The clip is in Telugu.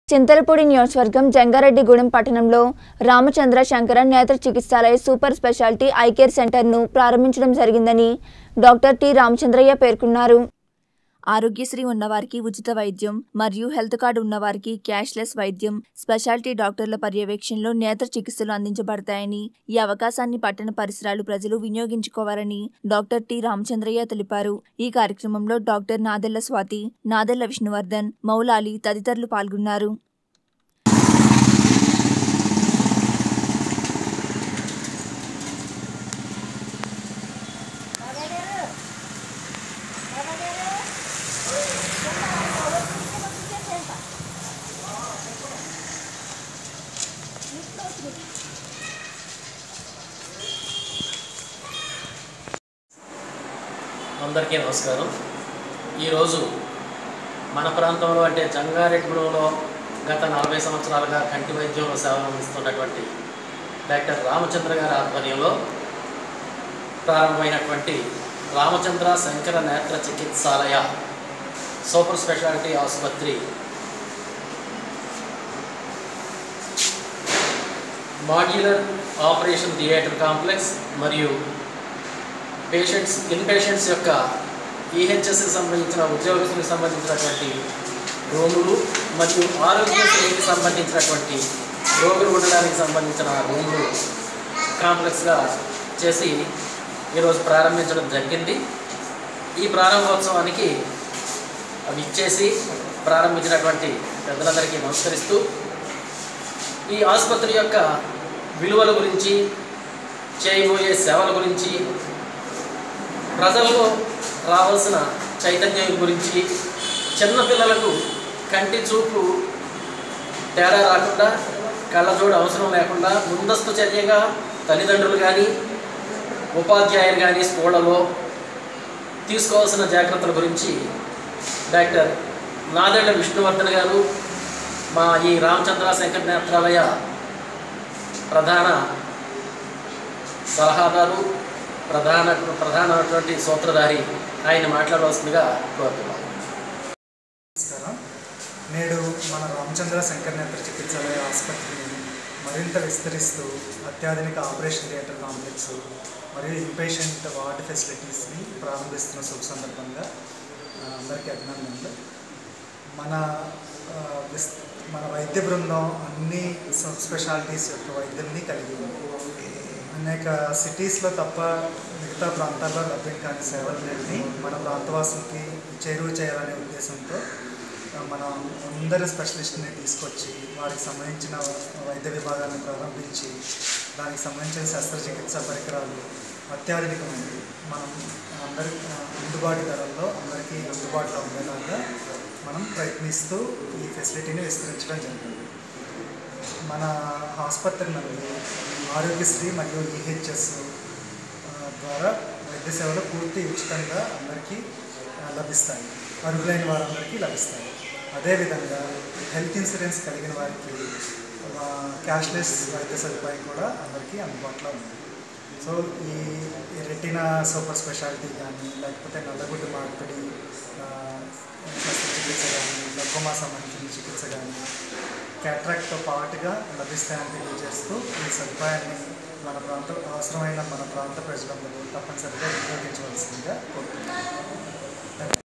చింతలపూడి నియోజకవర్గం జంగారెడ్డిగూడెం పట్టణంలో Ramachandra Shankara Netra Chikitsalaya super speciality eye care సెంటర్ను ప్రారంభించడం జరిగిందని డాక్టర్ టి రామచంద్రయ్య పేర్కొన్నారు ఆరోగ్యశ్రీ ఉన్నవారికి ఉచిత వైద్యం మరియు హెల్త్ కార్డు ఉన్నవారికి క్యాష్లెస్ వైద్యం స్పెషాలిటీ డాక్టర్ల పర్యవేక్షణలో నేత్ర చికిత్సలు అందించబడతాయని ఈ అవకాశాన్ని పట్టణ పరిసరాలు ప్రజలు వినియోగించుకోవాలని డాక్టర్ టి రామచంద్రయ్య తెలిపారు ఈ కార్యక్రమంలో డాక్టర్ నాదెళ్ల స్వాతి నాదెళ్ల విష్ణువర్ధన్ మౌలాలి తదితరులు పాల్గొన్నారు అందరికీ నమస్కారం ఈరోజు మన ప్రాంతంలో అంటే జంగారెడ్డిగూడెంలో గత నలభై సంవత్సరాలుగా కంటి వైద్యంలో సేవలు అందిస్తున్నటువంటి డాక్టర్ రామచంద్ర గారి ఆధ్వర్యంలో ప్రారంభమైనటువంటి రామచంద్ర శంకర నేత్ర చికిత్సాలయ సూపర్ స్పెషాలిటీ ఆసుపత్రి మాడ్యులర్ ఆపరేషన్ థియేటర్ కాంప్లెక్స్ మరియు పేషెంట్స్ ఇన్ పేషెంట్స్ యొక్క ఈహెచ్ఎస్కి సంబంధించిన ఉద్యోగస్తులకు సంబంధించినటువంటి రూములు మరియు ఆరోగ్యశ్రీకి సంబంధించినటువంటి రోగులు ఉండడానికి సంబంధించిన రూములు కాంప్లెక్స్గా చేసి ఈరోజు ప్రారంభించడం జరిగింది ఈ ప్రారంభోత్సవానికి అవి ఇచ్చేసి ప్రారంభించినటువంటి పెద్దలందరికీ నమస్కరిస్తూ ఈ ఆసుపత్రి యొక్క విలువల గురించి చేయబోయే సేవల గురించి ప్రజల్లో రావాల్సిన చైతన్యం గురించి చిన్నపిల్లలకు కంటి చూపు తేడా రాకుండా కళ్ళజోడు అవసరం లేకుండా ముందస్తు చర్యగా తల్లిదండ్రులు కానీ ఉపాధ్యాయులు కానీ స్కూళ్ళలో తీసుకోవాల్సిన జాగ్రత్తల గురించి డాక్టర్ నాదెళ్ల విష్ణువర్ధన్ గారు మా ఈ రామచంద్ర శంకర నేత్రాలయ ప్రధాన సలహాదారు ప్రధాన ప్రధానమైనటువంటి సూత్రధారి ఆయన మాట్లాడవలసిందిగా కోరుతున్నాను నమస్కారం నేడు మన రామచంద్ర శంకర్ నేత్ర చికిత్సాలయ ఆసుపత్రిని మరింత విస్తరిస్తూ అత్యాధునిక ఆపరేషన్ థియేటర్ కాంప్లెక్స్ మరియు ఇన్పేషెంట్ వార్డ్ ఫెసిలిటీస్ని ప్రారంభిస్తున్న శుభ సందర్భంగా ఆ, అందరికీ అభినందనలు మన ఆ, విస్- మన వైద్య బృందం అన్ని సబ్ స్పెషాలిటీస్ యొక్క వైద్యుల్ని కలిగి ఉంది అనేక సిటీస్లో తప్ప మిగతా ప్రాంతాల్లో లభ్యం కాని సేవలన్నింటినీ మన ప్రాంతవాసులకి చేరువ చేయాలనే ఉద్దేశంతో ఆ, మనం అందరి స్పెషలిస్ట్ని తీసుకొచ్చి వారికి సంబంధించిన వైద్య విభాగాన్ని ప్రారంభించి దానికి సంబంధించిన శస్త్రచికిత్స పరికరాలు అత్యాధునికమైనవి మనం అందరి ఆ, అందుబాటు ధరల్లో అందరికీ అందుబాటులో ఉండేలాగా మనం ప్రయత్నిస్తూ ఈ ఫెసిలిటీని విస్తరించడం జరిగింది మన ఆసుపత్రి నందు ఆరోగ్యశ్రీ మరియు ఈహెచ్ఎస్ ద్వారా వైద్య సేవలు పూర్తి ఉచితంగా అందరికీ ఆ, లభిస్తాయి అర్హులైన వారందరికీ లభిస్తాయి అదేవిధంగా హెల్త్ ఇన్సూరెన్స్ కలిగిన వారికి ఆ, క్యాష్లెస్ వైద్య సదుపాయం కూడా అందరికీ అందుబాటులో ఉంది సో ఈ ఈ రెటినా సూపర్ స్పెషాలిటీ కానీ లేకపోతే నల్లగుడ్డు మార్పిడి ఆ, శస్త్రచికిత్స కానీ గ్లకోమా సంబంధించిన చికిత్స కానీ క్యాట్రాక్ట్తో పాటుగా లభిస్తాయని తెలియజేస్తూ ఈ సదుపాయాన్ని మన ప్రాంత అవసరమైన మన ప్రాంత ప్రజలందరూ తప్పనిసరిగా వినియోగించవలసిందిగా కోరుతున్నాను